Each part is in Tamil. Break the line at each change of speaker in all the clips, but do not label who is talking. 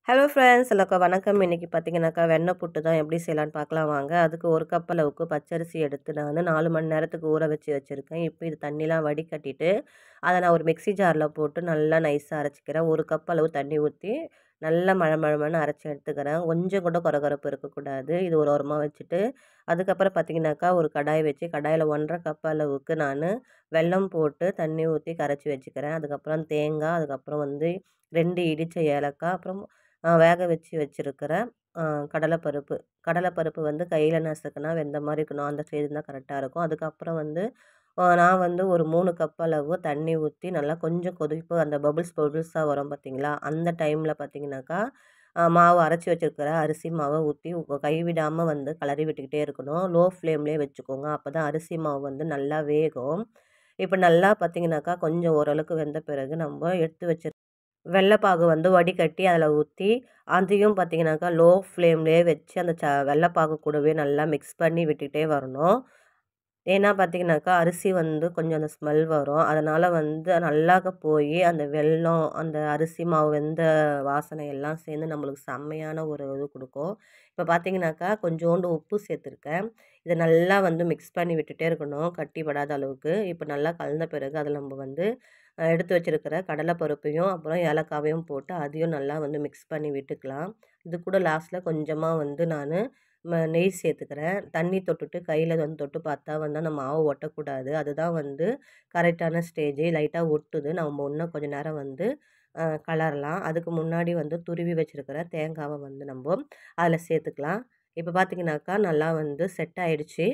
ஹலோ ஃப்ரெண்ட்ஸ் எல்லாருக்கும் வணக்கம் இன்றைக்கி பார்த்தீங்கன்னாக்கா வெண்ணெய் புட்டு தான் எப்படி செய்யலான்னு பார்க்கலாம் வாங்க அதுக்கு ஒரு கப் அளவுக்கு பச்சரிசி எடுத்து நான் நாலு மணி நேரத்துக்கு ஊற வச்சு வச்சுருக்கேன் இப்போ இது தண்ணிலாம் வடிகட்டிட்டு அதை நான் ஒரு மிக்ஸி ஜாரில் போட்டு நல்லா நைஸாக அரைச்சிக்கிறேன் ஒரு கப் அளவு தண்ணி ஊற்றி நல்லா மழை மழமன்னு அரைச்சி எடுத்துக்கிறேன் கொஞ்சம் கூட கொரகொரப்பு இருக்கக்கூடாது இது ஒரு ஓரமாக வச்சுட்டு அதுக்கப்புறம் பார்த்தீங்கன்னாக்கா ஒரு கடாய் வச்சு கடாயில் ஒன்றரை கப் அளவுக்கு நான் வெல்லம் போட்டு தண்ணி ஊற்றி கரைச்சி வச்சுக்கிறேன் அதுக்கப்புறம் தேங்காய் அதுக்கப்புறம் வந்து ரெண்டு இடித்த ஏலக்காய் அப்புறம் வேக வச்சு வச்சுருக்கிற கடலைப்பருப்பு கடலைப்பருப்பு வந்து கையில் நசுக்குனா வெந்த மாதிரி இருக்கணும் அந்த ஸ்டேஜ் தான் கரெக்டாக இருக்கும் அதுக்கப்புறம் வந்து நான் வந்து ஒரு மூணு கப் அளவு தண்ணி ஊற்றி நல்லா கொஞ்சம் கொதிப்பு அந்த பபுள்ஸ் பபுள்ஸாக வரும் பார்த்திங்களா அந்த டைமில் பார்த்திங்கனாக்கா மாவு அரைச்சி வச்சுருக்கிற அரிசி மாவை ஊற்றி கைவிடாமல் வந்து கிளறி விட்டுக்கிட்டே இருக்கணும் லோ ஃப்ளேம்லேயே வச்சுக்கோங்க அப்போ தான் அரிசி மாவு வந்து நல்லா வேகும் இப்போ நல்லா பார்த்திங்கனாக்கா கொஞ்சம் ஓரளவுக்கு வெந்த பிறகு நம்ம எடுத்து வச்சு வெள்ளைப்பாகு வந்து வடிகட்டி அதில் ஊற்றி அதையும் பார்த்திங்கனாக்கா லோ ஃப்ளேம்லேயே வச்சு அந்த ச வெள்ளைப்பாகு கூடவே நல்லா மிக்ஸ் பண்ணி விட்டுகிட்டே வரணும் ஏன்னா பார்த்திங்கனாக்கா அரிசி வந்து கொஞ்சம் அந்த ஸ்மெல் வரும் அதனால் வந்து நல்லா போய் அந்த வெல்லம் அந்த அரிசி மாவு வெந்த வாசனை எல்லாம் சேர்ந்து நம்மளுக்கு செம்மையான ஒரு இது கொடுக்கும் இப்போ பார்த்திங்கனாக்கா கொஞ்சோண்டு உப்பு சேர்த்துருக்கேன் இதை நல்லா வந்து மிக்ஸ் பண்ணி விட்டுட்டே இருக்கணும் கட்டி படாத அளவுக்கு இப்போ நல்லா கலந்த பிறகு அதில் நம்ம வந்து எடுத்து வச்சுருக்கிற கடலைப்பருப்பையும் அப்புறம் ஏலக்காவையும் போட்டு அதையும் நல்லா வந்து மிக்ஸ் பண்ணி விட்டுக்கலாம் இது கூட லாஸ்ட்டில் கொஞ்சமாக வந்து நான் நெய் சேர்த்துக்கிறேன் தண்ணி தொட்டுட்டு கையில் வந்து தொட்டு பார்த்தா வந்து அந்த மாவு ஒட்டக்கூடாது அதுதான் வந்து கரெக்டான ஸ்டேஜ் லைட்டாக ஒட்டுது நம்ம இன்னும் கொஞ்சம் நேரம் வந்து கலரலாம் அதுக்கு முன்னாடி வந்து துருவி வச்சுருக்கிற தேங்காவை வந்து நம்ம அதில் சேர்த்துக்கலாம் இப்போ பார்த்திங்கனாக்கா நல்லா வந்து செட் ஆகிடுச்சி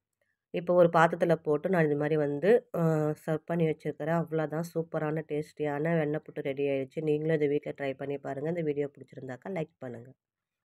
இப்போ ஒரு பாத்திரத்தில் போட்டு நான் இது மாதிரி வந்து சர்வ் பண்ணி வச்சுருக்கிறேன் அவ்வளோதான் சூப்பரான டேஸ்டியான வெண்ணெய் புட்டு ரெடி ஆகிடுச்சு நீங்களும் இதை வீட்டில் ட்ரை பண்ணி பாருங்கள் இந்த வீடியோ பிடிச்சிருந்தாக்கா லைக் பண்ணுங்கள்